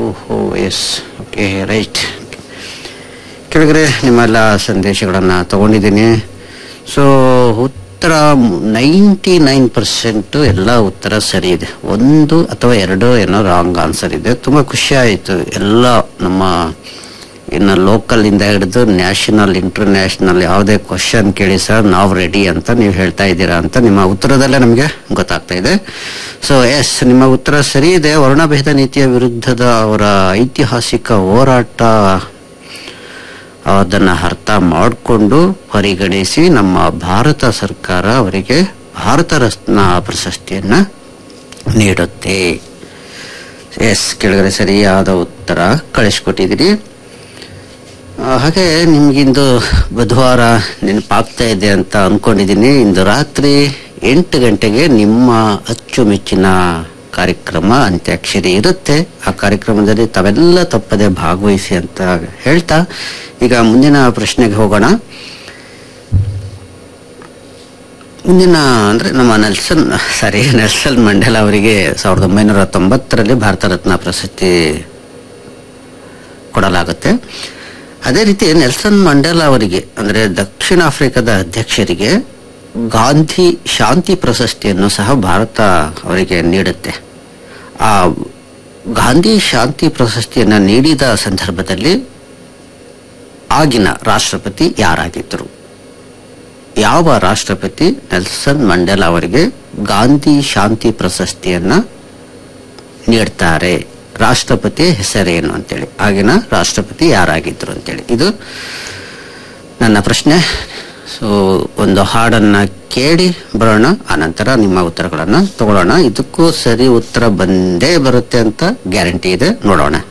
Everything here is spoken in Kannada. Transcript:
ಓಹೋ ಎಸ್ ಓಕೆ ರೈಟ್ ಕೆಳಗಡೆ ನಿಮ್ಮೆಲ್ಲ ಸಂದೇಶಗಳನ್ನು ತಗೊಂಡಿದ್ದೀನಿ ಸೊ ಉತ್ತರ ನೈಂಟಿ ನೈನ್ ಪರ್ಸೆಂಟ್ ಎಲ್ಲ ಉತ್ತರ ಸರಿ ಇದೆ ಒಂದು ಅಥವಾ ಎರಡು ಏನೋ ರಾಂಗ್ ಆನ್ಸರ್ ಇದೆ ತುಂಬ ಖುಷಿ ಆಯಿತು ಎಲ್ಲ ನಮ್ಮ ಇನ್ನು ಲೋಕಲ್ ಇಂದ ಹಿಡಿದು ನ್ಯಾಷನಲ್ ಇಂಟರ್ನ್ಯಾಷನಲ್ ಯಾವುದೇ ಕ್ವಶನ್ ಕೇಳಿ ಸರ್ ನಾವು ರೆಡಿ ಅಂತ ನೀವು ಹೇಳ್ತಾ ಇದ್ದೀರಾ ಅಂತ ನಿಮ್ಮ ಉತ್ತರದಲ್ಲೇ ನಮಗೆ ಗೊತ್ತಾಗ್ತಾ ಇದೆ ಸೊ ಎಸ್ ನಿಮ್ಮ ಉತ್ತರ ಸರಿ ಇದೆ ವರ್ಣಭೇದ ನೀತಿಯ ವಿರುದ್ಧದ ಅವರ ಐತಿಹಾಸಿಕ ಹೋರಾಟ ಅದನ್ನು ಅರ್ಥ ಮಾಡಿಕೊಂಡು ಪರಿಗಣಿಸಿ ನಮ್ಮ ಭಾರತ ಸರ್ಕಾರ ಅವರಿಗೆ ಭಾರತ ರತ್ನ ಪ್ರಶಸ್ತಿಯನ್ನ ನೀಡುತ್ತೆ ಎಸ್ ಕೆಳಗಡೆ ಸರಿಯಾದ ಉತ್ತರ ಕಳಿಸ್ಕೊಟ್ಟಿದ್ದೀರಿ ಆ, ಹಾಗೆ ನಿಮ್ಗಿಂದು ಬುಧವಾರ ನೆನಪಾಗ್ತಾ ಇದೆ ಅಂತ ಅನ್ಕೊಂಡಿದ್ದೀನಿ ಇಂದು ರಾತ್ರಿ ಎಂಟು ಗಂಟೆಗೆ ನಿಮ್ಮ ಅಚ್ಚುಮೆಚ್ಚಿನ ಕಾರ್ಯಕ್ರಮ ಅಂತ್ಯಾಕ್ಷರಿ ಇರುತ್ತೆ ಆ ಕಾರ್ಯಕ್ರಮದಲ್ಲಿ ತಾವೆಲ್ಲ ತಪ್ಪದೆ ಭಾಗವಹಿಸಿ ಅಂತ ಹೇಳ್ತಾ ಈಗ ಮುಂದಿನ ಪ್ರಶ್ನೆಗೆ ಹೋಗೋಣ ಮುಂದಿನ ಅಂದ್ರೆ ನಮ್ಮ ನೆಲ್ಸನ್ ಸಾರಿ ನೆಲ್ಸನ್ ಮಂಡೇಲ ಅವರಿಗೆ ಸಾವಿರದ ಒಂಬೈನೂರ ತೊಂಬತ್ತರಲ್ಲಿ ಭಾರತ ರತ್ನ ಪ್ರಶಸ್ತಿ ಕೊಡಲಾಗುತ್ತೆ ಅದೇ ರೀತಿ ನೆಲ್ಸನ್ ಮಂಡೇಲಾ ಅವರಿಗೆ ಅಂದ್ರೆ ದಕ್ಷಿಣ ಆಫ್ರಿಕಾದ ಅಧ್ಯಕ್ಷರಿಗೆ ಗಾಂಧಿ ಶಾಂತಿ ಪ್ರಶಸ್ತಿಯನ್ನು ಸಹ ಭಾರತ ಅವರಿಗೆ ನೀಡುತ್ತೆ ಆ ಗಾಂಧಿ ಶಾಂತಿ ಪ್ರಶಸ್ತಿಯನ್ನು ನೀಡಿದ ಸಂದರ್ಭದಲ್ಲಿ ಆಗಿನ ರಾಷ್ಟ್ರಪತಿ ಯಾರಾಗಿದ್ದರು ಯಾವ ರಾಷ್ಟ್ರಪತಿ ನೆಲ್ಸನ್ ಮಂಡೇಲಾ ಅವರಿಗೆ ಗಾಂಧಿ ಶಾಂತಿ ಪ್ರಶಸ್ತಿಯನ್ನ ನೀಡ್ತಾರೆ ರಾಷ್ಟ್ರಪತಿ ಹೆಸರೇನು ಅಂತೇಳಿ ಆಗಿನ ರಾಷ್ಟ್ರಪತಿ ಯಾರಾಗಿದ್ರು ಅಂತೇಳಿ ಇದು ನನ್ನ ಪ್ರಶ್ನೆ ಸೊ ಒಂದು ಹಾಡನ್ನ ಕೇಳಿ ಬರೋಣ ಆನಂತರ ನಿಮ್ಮ ಉತ್ತರಗಳನ್ನ ತಗೊಳ್ಳೋಣ ಇದಕ್ಕೂ ಸರಿ ಉತ್ತರ ಬಂದೇ ಬರುತ್ತೆ ಅಂತ ಗ್ಯಾರಂಟಿ ಇದೆ ನೋಡೋಣ